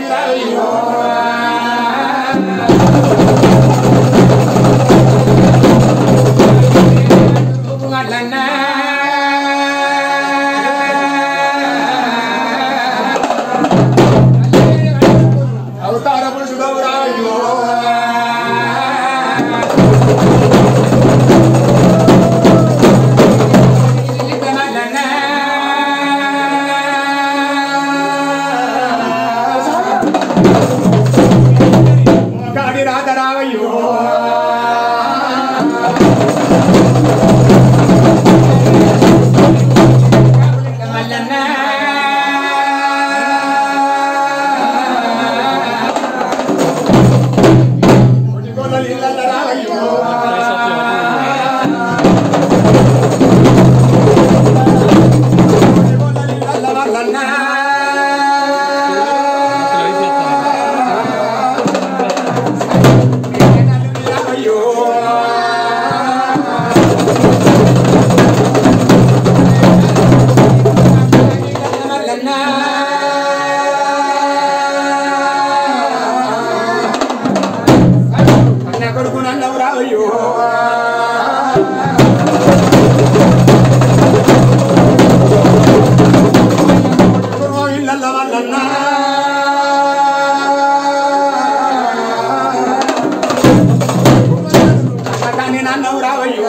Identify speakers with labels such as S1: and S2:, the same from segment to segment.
S1: దేవిరాయ్యో మల్లన్న అవతార పురుషుడవురాయ్యో గాడి రాధరావయ్యో రావయ్యో కొడుకు నన్ను రావయ్యో ఇళ్ళ వాళ్ళన్నా కానీ నన్ను రావయ్యో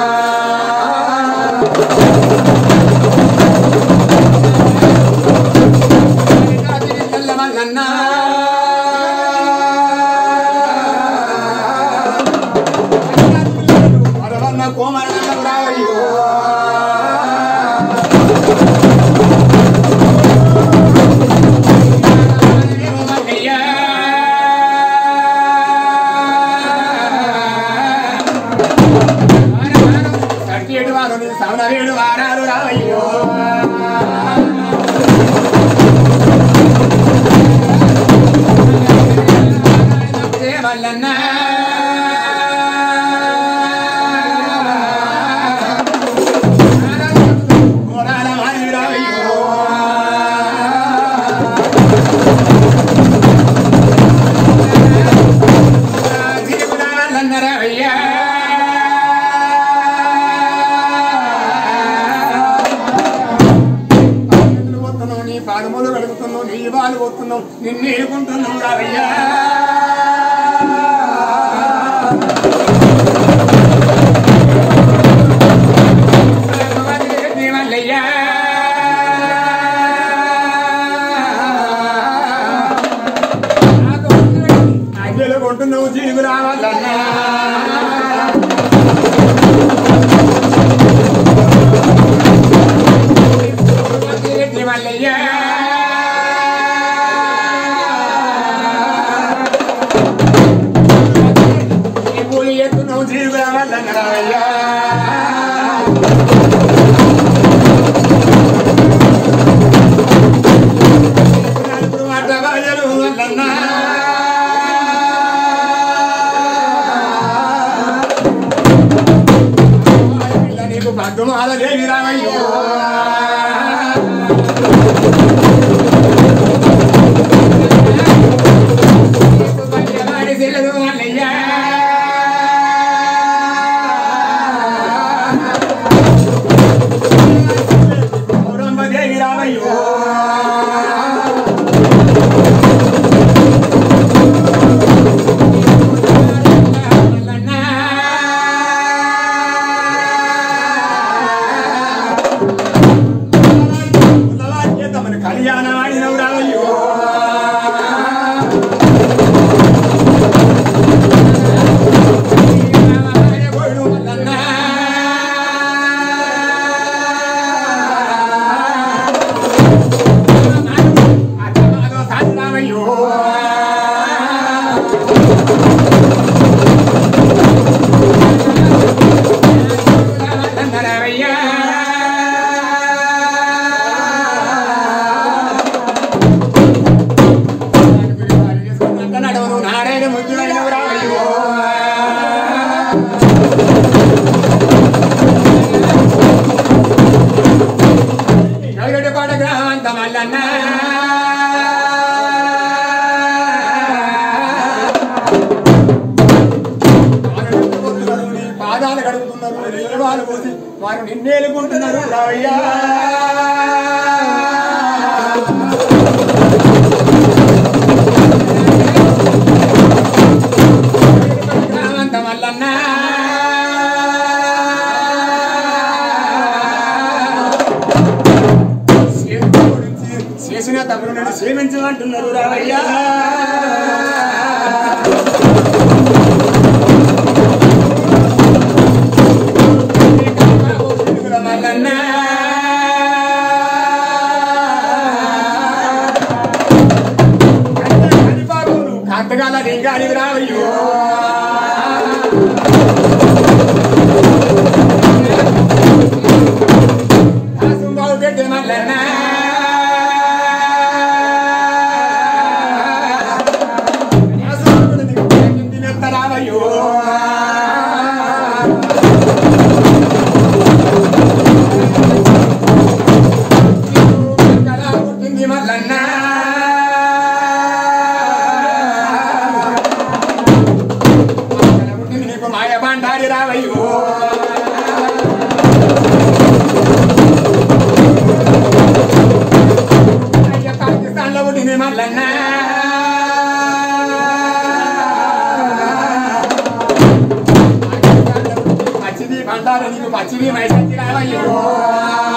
S1: తెల్లమల్లన్నా అరవన్న కోమరణ రావయ్యో ఏడు వారు సవన ఏడు వారాలు రావయ్యో మల్లన్నా కోరాల వారి రావయ్యో తిరుగుదాలన్నరవయ్యా పోతున్నావు నీ పాదములు కడుగుతున్నావు నీ బాలు పోతున్నావు నిన్ను ఏడుకుంటున్నావు రావయ్యా మల్లయ్యా అయ్యలు కొంటున్నావు జీవి రావాలన్నా మల్లయ్యా పూలి ఎత్తున్నావు జీవి రావాలన్నా రావయ్యా నలుగురు మాట బాజలు వల్లన్నా నీకు పద్మాల దేవి రామయ్యో తెలియదు మల్లయ్యా దేవి రామయ్యో కళ్యాణ ఆడినవు రావయ్యో నడవను నారాయణ ముద్దులైనవు రావయ్యో నలుగడ్డ పాట గ్రామంత మల్లన్న వారు నిన్నేలుకుంటున్నారు రావయ్యా రామంత మల్లన్న సేవకుల గురించి చేసిన తప్పులు నన్ను సేవించమంటున్నారు రావయ్యా మల్లన్న కాంతగాల లింగాని రావయ్యో కాసుంబావు పెట్టే మల్లన్న రావయ్యో కళ పుట్టింది మల్లన్న కళ పుట్టింది నీకు మాయ బండారి రావయ్యో అయ్య పాకిస్తాన్ లో పుట్టింది మల్లన్న పాకిస్తాన్లో పుట్టింది పచ్చిది బండారు నీకు పచ్చిది మైసచ్చి రావయ్యో